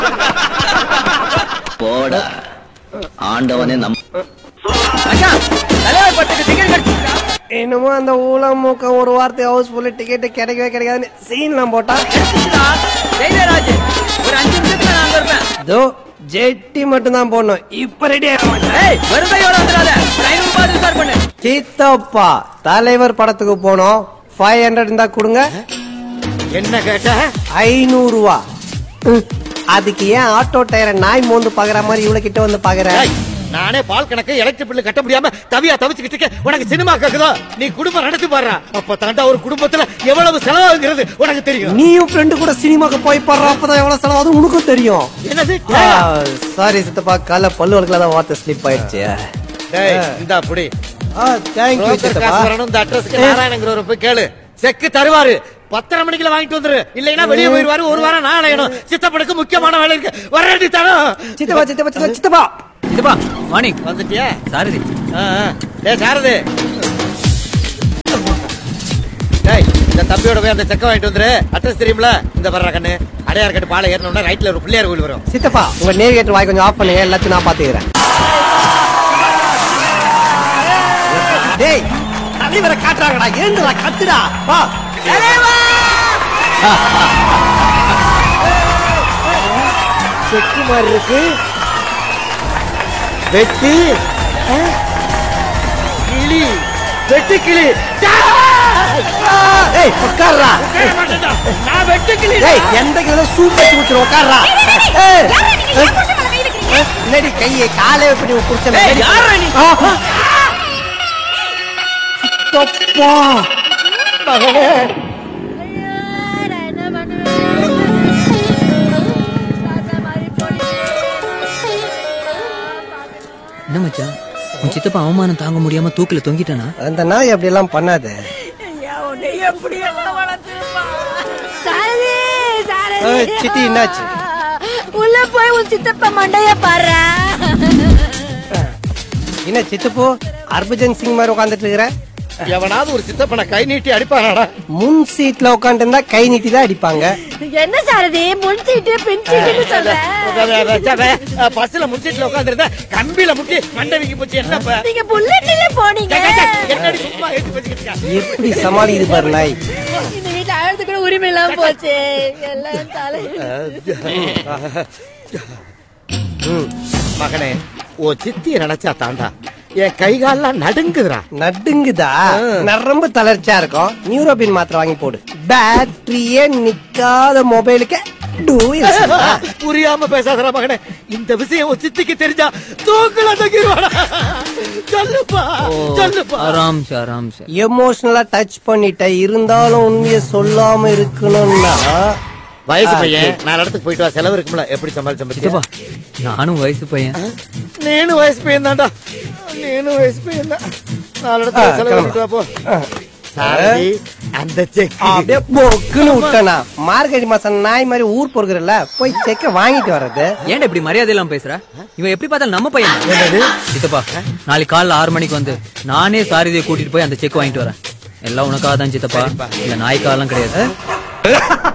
போடா ஆண்டவனே நம் மச்சான் தலைவர் படத்துக்கு டிக்கெட் கிடைச்சிருக்கா என்னமோ அந்த ஊழம் மூக்கம் ஒரு வார்த்தை ஹவுஸ்ஃபுல்லு டிக்கெட் கிடைக்கவே கிடைக்காதுன்னு சீன்லாம் போட்டா ஜெயராஜ் ஒரு அஞ்சு நிமிஷத்துல நான் அங்க இருப்பேன் இதோ ஜெட்டி மட்டும் தான் போடணும் இப்ப ரெடி ஏய் வருதையோட வந்துடாத ஒரு ஐநூறு ரூபாய் ரிசார்ட் பண்ணு சித்தப்பா தலைவர் படத்துக்கு போனோம் ஃபைவ் ஹண்ட்ரட் இருந்தா கொடுங்க என்ன கேட்ட ஐநூறு ரூபா ம். அதுக்கு ஏன் ஆட்டோ டயரை நாய் மோந்து பாக்குற மாதிரி இவ்வளவு கிட்ட வந்து பாக்குற ஏய், நானே பால் கணக்கு எலக்ட்ரிக் பில்லு கட்ட முடியாம தவியா தவிச்சுக்கிட்டு இருக்கேன் உனக்கு சினிமா கேக்குதோ நீ குடும்பம் நடத்தி பாடுறா அப்ப தாண்டா ஒரு குடும்பத்துல எவ்வளவு செலவாகுங்கிறது உனக்கு தெரியும் நீயும் ஃப்ரெண்டு கூட சினிமாக்கு போய் பாடுற அப்பதான் எவ்வளவு செலவாகும் உனக்கும் தெரியும் என்னது சாரி சித்தப்பா கால பல்லு வழக்கில் தான் வார்த்தை ஸ்லிப் ஆயிடுச்சு டேய் இந்தா புடி தேங்க்யூ broker சித்தப்பா காசு வரணும் இந்த அட்ரஸ்க்கு நாராயணங்கிறவரை போய் கேளு செக்கு தருவாரு பத்தரை மணிக்குள்ள வாங்கிட்டு வந்துரு இல்லைன்னா வெளியே போயிருவாரு ஒரு வாரம் நான் அலையணும் சித்தப்பனுக்கு முக்கியமான வேலை இருக்கு வரடி தரம் சித்தப்பா சித்தப்பா சித்தப்பா சித்தப்பா இதுப்பா மார்னிங் வந்துட்டியா சாரதி ஆ, ஆ. டேய் சாரது டேய் இந்த தம்பியோட போய் அந்த செக்க வாங்கிட்டு வந்துரு அட்ரஸ் தெரியும்ல இந்த வர்ற கண்ணு அடையார் கட்டு பாலை ஏறணும்னா ரைட்ல ஒரு பிள்ளையார் கோயில் வரும் சித்தப்பா உங்க நேவிகேட்டர் வாய் கொஞ்சம் ஆஃப் பண்ணுங்க எல்லாத்தையும் நான் பாத்துக்கிறேன் டேய் தலைவரை காட்டுறாங்கடா ஏந்துடா கத்துடா வா செக்கு மாதிரி இருக்கு வெட்டி ஆ? கிளி வெட்டு கிளி ஏய் உட்கார்றா நான் வெட்டு கிளி ஏய் எந்த கிலோ சூப் வச்சு குடிச்சிரு உட்கார்றா ஏய் இல்லடி கையை காலே இப்படி குடிச்சல ஏய், யார்றா நீ? தப்பா மகனே என்ன மச்சான் உன் சித்தப்பா அவமானம் தாங்க முடியாம தூக்கில தொங்கிட்டானா அந்த நாய் அப்படி எல்லாம் பண்ணாத சாரதி, சாரதி. ஏய், சித்தி, என்னாச்சு? உள்ள போய் உன் சித்தப்பா மண்டைய பாரு என்ன சித்தப்போ ஹர்பஜன் சிங் மாதிரி உட்காந்துட்டு இருக்கிற எவனாவது ஒரு சித்தப்பனை கை நீட்டி அடிப்பானாடா முன் சீட்ல உட்காந்து இருந்தா கை நீட்டி தான் அடிப்பாங்க என்ன சாரதி முன் சீட்டு பின் சீட்டுன்னு சொல்ற பஸ்ல முடிச்சிட்டுல உட்காந்துருந்தா கம்பியில முட்டி மண்டவிக்கு போச்சு என்னப்ப நீங்க புல்லட்ல போனீங்க என்னடி சும்மா ஏத்தி பேசிக்கிட்டு இருக்க? எப்படி சமாளிக்குது பாரு நாய் இந்த வீட்டுல அழுது கூட உரிமை இல்லாம போச்சு எல்லாம் தலை ம், மகனே ஓ சித்திய நினைச்சா தாண்டா என் கை கால்லாம் நடுங்குதுடா நடுங்குதா நரம்பு தளர்ச்சியா இருக்கும் நியூரோபின் மாத்திரை வாங்கி போடு பேட்டரியே நிக்காத மொபைலுக்கு டூயல் புரியாம பேசாதடா மகனே இந்த விஷயம் உன் சித்திக்கு தெரிஞ்சா தூக்குல தங்கிடுவாடா சொல்லுப்பா சொல்லுப்பா ஆராம் சார் ஆராம் சார் எமோஷனலா டச் பண்ணிட்ட இருந்தாலும் உண்மையை சொல்லாம இருக்கணும்னா வயசு பையன் நாலு இடத்துக்கு போயிட்டு வா செலவு இருக்கும்ல எப்படி சமாளிச்ச சித்தப்பா பத்தியா நானும் வயசு பையன் நீனும் வயசு பையன் தான்டா நீனும் வயசு பையன் தான் நாலு இடத்துல ஆ, செலவு கிளம்பு. பண்ணிட்டு வா போ சாரதி, அந்த செக் அப்படியே பொக்குன்னு விட்டனா மார்கழி மாசம் நாய் மாதிரி ஊர் பொறுக்கிறல்ல போய் செக்க வாங்கிட்டு வர்றது ஏன்டா இப்படி மரியாதை இல்லாம பேசுற இவன் எப்படி பார்த்தாலும் நம்ம பையன் சித்தப்பா நாளைக்கு காலைல ஆறு மணிக்கு வந்து நானே சாரதியை கூட்டிட்டு போய் அந்த செக் வாங்கிட்டு வரேன் எல்லாம் உனக்காக தான் சித்தப்பா இல்ல நாய்க்காலாம் கிடையாது